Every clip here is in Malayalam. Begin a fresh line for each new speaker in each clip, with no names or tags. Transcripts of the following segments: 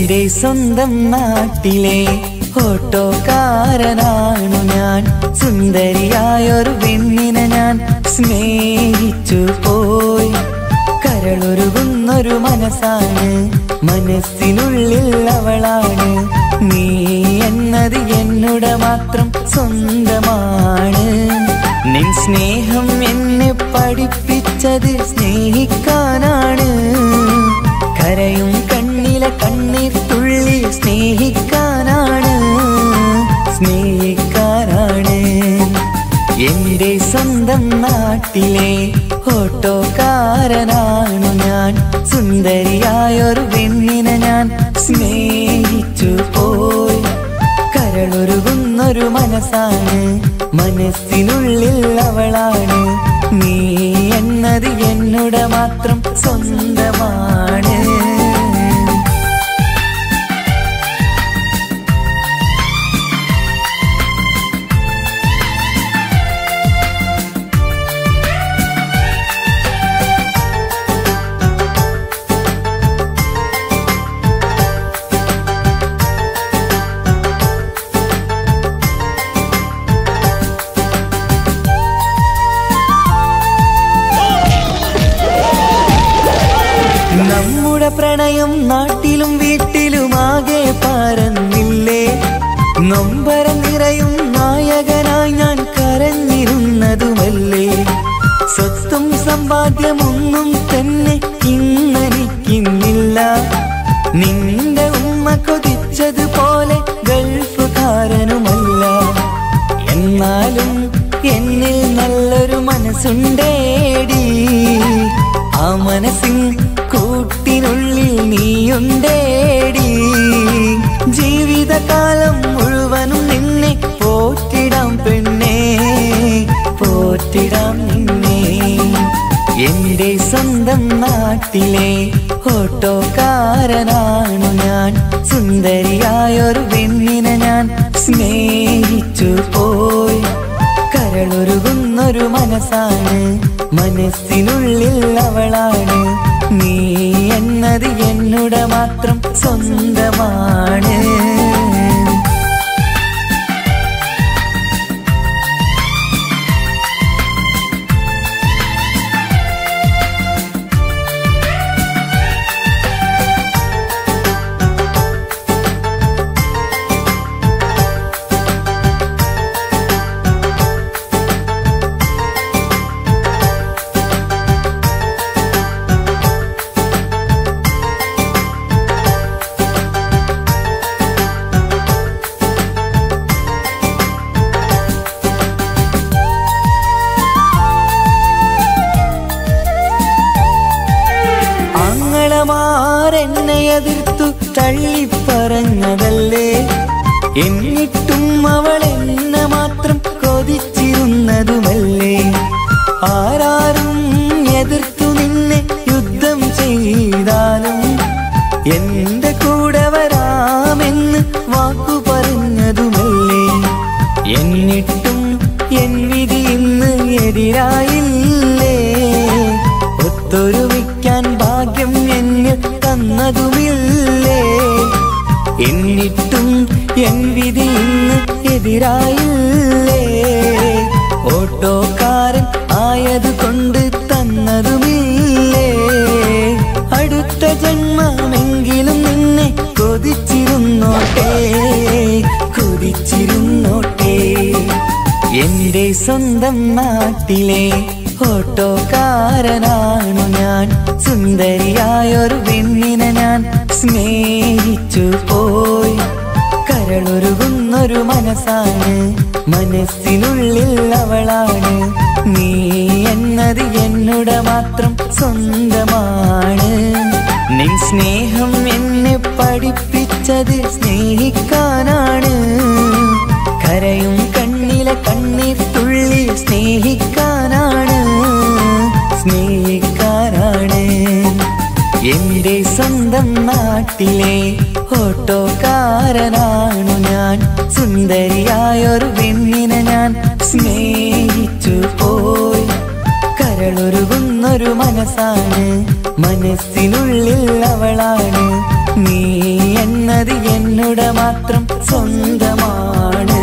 എന്റെ സ്വന്തം നാട്ടിലെ ഓട്ടോക്കാരനാണു ഞാൻ സുന്ദരിയായൊരു പെണ്ണിനെ ഞാൻ സ്നേഹിച്ചു പോയി കരളൊരുകുന്നൊരു മനസ്സാണ് മനസ്സിനുള്ളിൽ അവളാണ് നീ എന്നത് എന്നുടെ മാത്രം സ്വന്തമാണ് നിൻ സ്നേഹം എന്നെ പഠിപ്പിച്ചത് സ്നേഹിക്കാനാണ് കരയും കണ്ണിലെ കണ്ണീർ തുള്ളി സ്നേഹിക്കാനാണ് സ്നേഹിക്കാനാണ് എന്റെ സ്വന്തം നാട്ടിലെ ഓട്ടോക്കാരനാണു ഞാൻ സുന്ദരിയായൊരു പെണ്ണിനെ ഞാൻ സ്നേഹിച്ചു പോയി കരളൊരുകുന്നൊരു മനസ്സാണ് മനസ്സിനുള്ളിൽ അവളാണ് നീ എന്നത് എന്നുടെ മാത്രം സ്വന്തമാണ് നമ്മുടെ പ്രണയം നാട്ടിലും വീട്ടിലുമാകെ പരന്നില്ലേ നൊമ്പരം നിറയും നായകനായി ഞാൻ കരഞ്ഞിരുന്നതുമല്ലേ സ്വത്തും സമ്പാദ്യമൊന്നും തന്നെ ഇന്നെനിക്കിന്നില്ല നിന്റെ ഉമ്മ കൊതിച്ചതുപോലെ ഗൾഫുകാരനുമല്ല എന്നാലും എന്നിൽ നല്ലൊരു മനസ്സുണ്ടേടി ആ മനസ്സിൻ കൂട്ടിനുള്ളിൽ നീയുണ്ടേടി ജീവിതകാലം മുഴുവനും നിന്നെ പോറ്റിടാം പെണ്ണേ പോറ്റിടാം നിന്നെ എന്റെ സ്വന്തം നാട്ടിലെ ഓട്ടോക്കാരനാണു ഞാൻ സുന്ദരിയായൊരു പെണ്ണിനെ ഞാൻ സ്നേഹിച്ചു പോയി കരളൊരുകുന്നൊരു മനസ്സാണ് മനസ്സിനുള്ളിൽ അവളാണ് നീ എന്നത് എന്നുടെ മാത്രം സ്വന്തമാണ് ആങ്ങളമാരെന്നെ എതിർത്തു തള്ളിപ്പറഞ്ഞതല്ലേ എന്നിട്ടും അവൾ എന്നെ മാത്രം കൊതിച്ചിരുന്നതുമല്ലേ ആരാരും എതിർത്തു നിന്നെ യുദ്ധം ചെയ്താലും എന്റെ കൂടെ വരാമെന്ന് വാക്കു പറഞ്ഞതുമല്ലേ എന്നിട്ടും എൻ വിധി ഇന്ന് എതിരായില്ലേ ഒത്തൊരുമിക്കാൻ ഭാഗ്യം എന്നെ തന്നതുമില്ലേ എന്നിട്ടും എൻ വിധി ഇന്ന് എതിരായില്ലേ ഓട്ടോക്കാരൻ ആയത് കൊണ്ട് തന്നതുമില്ലേ അടുത്ത ജന്മമെങ്കിലും നിന്നെ കൊതിച്ചിരുന്നോട്ടെ കൊതിച്ചിരുന്നോട്ടെ എന്റെ സ്വന്തം നാട്ടിലെ ഓട്ടോക്കാരനാണു ഞാൻ സുന്ദരിയായൊരു പെണ്ണിനെ ഞാൻ സ്നേഹിച്ചു പോയി കരളൊരുകുന്നൊരു മനസ്സാണ് മനസ്സിനുള്ളിൽ അവളാണ് നീ എന്നത് എന്നുടെ മാത്രം സ്വന്തമാണ് നിൻ സ്നേഹം എന്നെ പഠിപ്പിച്ചത് സ്നേഹിക്കാനാണ് കരയും കണ്ണിലെ കണ്ണീർ തുള്ളി സ്നേഹിക്കാനാണ് സ്നേഹിക്കാനാണ് എന്റെ സ്വന്തം നാട്ടിലെ ഓട്ടോക്കാരനാണു ഞാൻ സുന്ദരിയായൊരു പെണ്ണിനെ ഞാൻ സ്നേഹിച്ചു പോയി കരളൊരുകുന്നൊരു മനസ്സാണ് മനസ്സിനുള്ളിൽ അവളാണ് നീ എന്നത് എന്നുടെ മാത്രം സ്വന്തമാണ്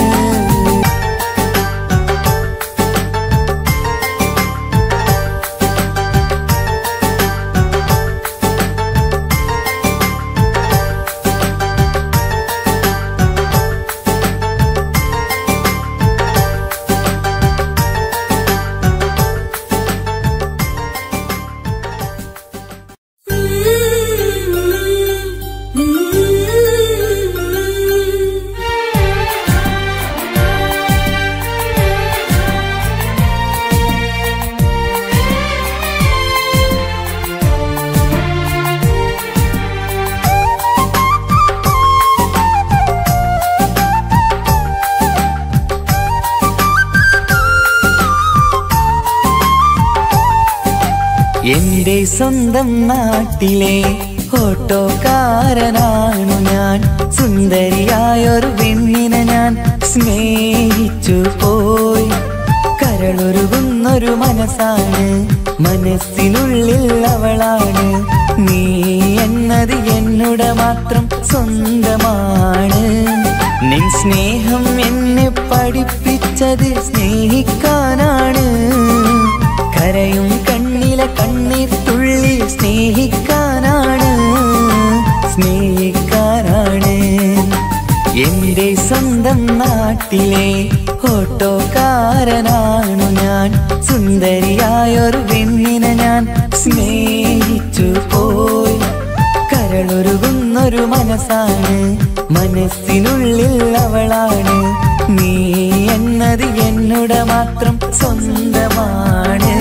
എന്റെ സ്വന്തം നാട്ടിലെ ഓട്ടോക്കാരനാണു ഞാൻ സുന്ദരിയായൊരു പെണ്ണിനെ ഞാൻ സ്നേഹിച്ചു പോയി കരളൊരുകുന്നൊരു മനസ്സാണ് മനസ്സിനുള്ളിൽ അവളാണ് നീ എന്നത് എന്നുടെ മാത്രം സ്വന്തമാണ് നിൻ സ്നേഹം എന്നെ പഠിപ്പിച്ചത് സ്നേഹിക്കാനാണ് കരയും കണ്ണിലെ കണ്ണീർ തുള്ളി സ്നേഹിക്കാനാണ് സ്നേഹിക്കാനാണ് എന്റെ സ്വന്തം നാട്ടിലെ ഓട്ടോക്കാരനാണു ഞാൻ സുന്ദരിയായൊരു പെണ്ണിനെ ഞാൻ സ്നേഹിച്ചു പോയി കരളൊരുകുന്നൊരു മനസ്സാണ് മനസ്സിനുള്ളിൽ അവളാണ് നീ എന്നത് എന്നുടെ മാത്രം സ്വന്തമാണ്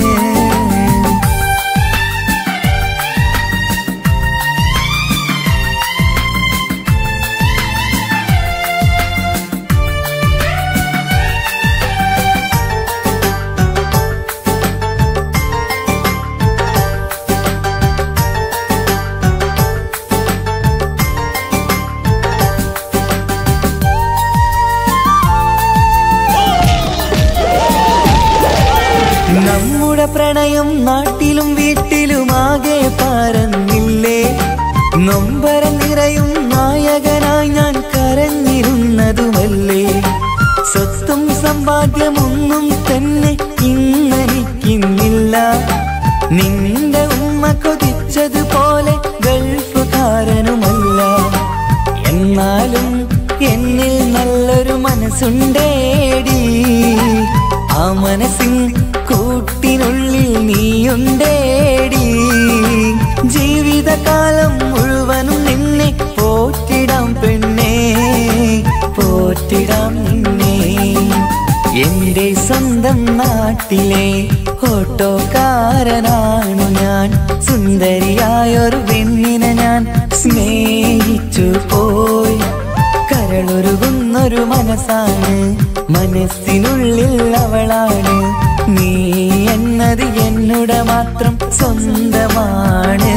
നമ്മുടെ പ്രണയം നാട്ടിലും വീട്ടിലുമാകെ പരന്നില്ലേ നൊമ്പരം നിറയും നായകനായി ഞാൻ കരഞ്ഞിരുന്നതുമല്ലേ സ്വത്തും സമ്പാദ്യമൊന്നും തന്നെ ഇന്നെനിക്കിന്നില്ല നിന്റെ ഉമ്മ കൊതിച്ചതുപോലെ ഗൾഫുകാരനുമല്ല എന്നാലും എന്നിൽ നല്ലൊരു മനസ്സുണ്ടേടി ആ മനസ്സിൻ കൂട്ടിനുള്ളിൽ നീയുണ്ടേടി ജീവിതകാലം മുഴുവനും നിന്നെ പോറ്റിടാം പെണ്ണേ പോറ്റിടാം നിന്നെ എന്റെ സ്വന്തം നാട്ടിലെ ഓട്ടോക്കാരനാണു ഞാൻ സുന്ദരിയായൊരു പെണ്ണിനെ ഞാൻ സ്നേഹിച്ചു പോയി കരളൊരുകുന്നൊരു മനസ്സാണ് മനസ്സിനുള്ളിൽ അവളാണ് നീ എന്നത് എന്നുടെ മാത്രം സ്വന്തമാണ്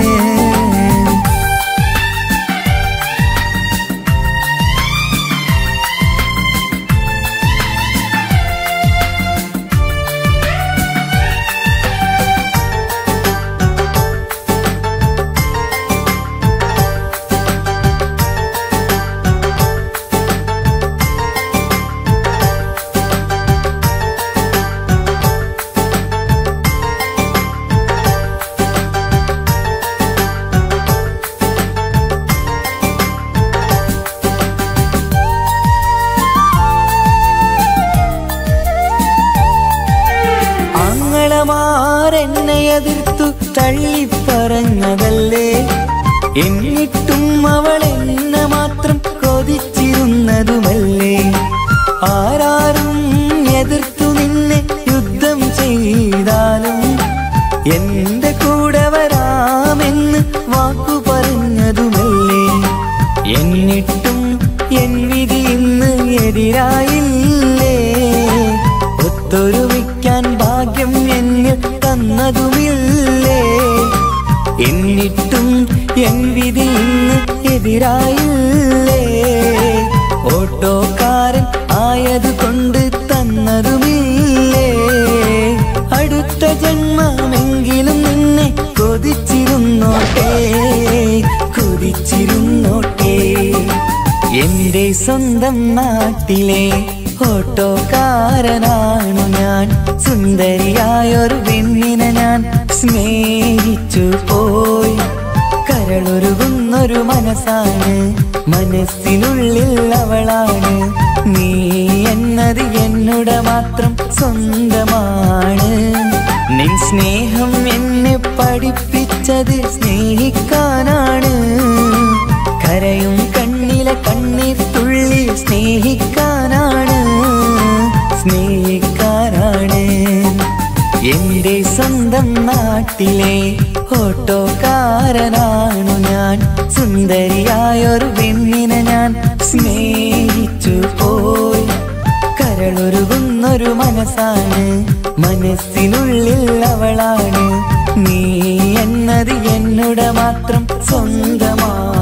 ആങ്ങളമാരെന്നെ എതിർത്തു തള്ളിപ്പറഞ്ഞതല്ലേ എന്നിട്ടും അവൾ എന്നെ മാത്രം കൊതിച്ചിരുന്നതുമല്ലേ ആരാരും എതിർത്തു നിന്നെ യുദ്ധം ചെയ്താലും എന്റെ കൂടെ വരാമെന്ന് വാക്കു പറഞ്ഞതുമല്ലേ എന്നിട്ടും എൻ വിധി ഇന്ന് എതിരായില്ലേ ഒത്തൊരുമിക്കാൻ ഭാഗ്യം എന്നിൽ തന്നതുമില്ലേ എന്നിട്ടും എൻ വിധി ഇന്ന് എതിരായില്ലേ ഓട്ടോക്കാരൻ ആയത് കൊണ്ട് തന്നതുമില്ലേ അടുത്ത ജന്മമെങ്കിലും നിന്നെ കൊതിച്ചിരുന്നോട്ടെ കൊതിച്ചിരുന്നോട്ടെ എന്റെ സ്വന്തം നാട്ടിലെ ഓട്ടോക്കാരനാണു ഞാൻ സുന്ദരിയായൊരു പെണ്ണിനെ ഞാൻ സ്നേഹിച്ചു പോയി കരളൊരുകുന്നൊരു മനസ്സാണ് മനസ്സിനുള്ളിൽ അവളാണ് നീ എന്നത് എന്നുടെ മാത്രം സ്വന്തമാണ് നിൻ സ്നേഹം എന്നെ പഠിപ്പിച്ചത് സ്നേഹിക്കാനാണ് കരയും കണ്ണിലെ കണ്ണീർ തുള്ളി സ്നേഹിക്കാനാണ് സ്നേഹിക്കാനാണ് എന്റെ സ്വന്തം നാട്ടിലെ ഓട്ടോക്കാരനാണു ഞാൻ സുന്ദരിയായൊരു പെണ്ണിനെ ഞാൻ സ്നേഹിച്ചു പോയി കരളൊരുകുന്നൊരു മനസ്സാണ് മനസ്സിനുള്ളിൽ അവളാണ് നീ എന്നത് എന്നുടെ മാത്രം സ്വന്തമാണ്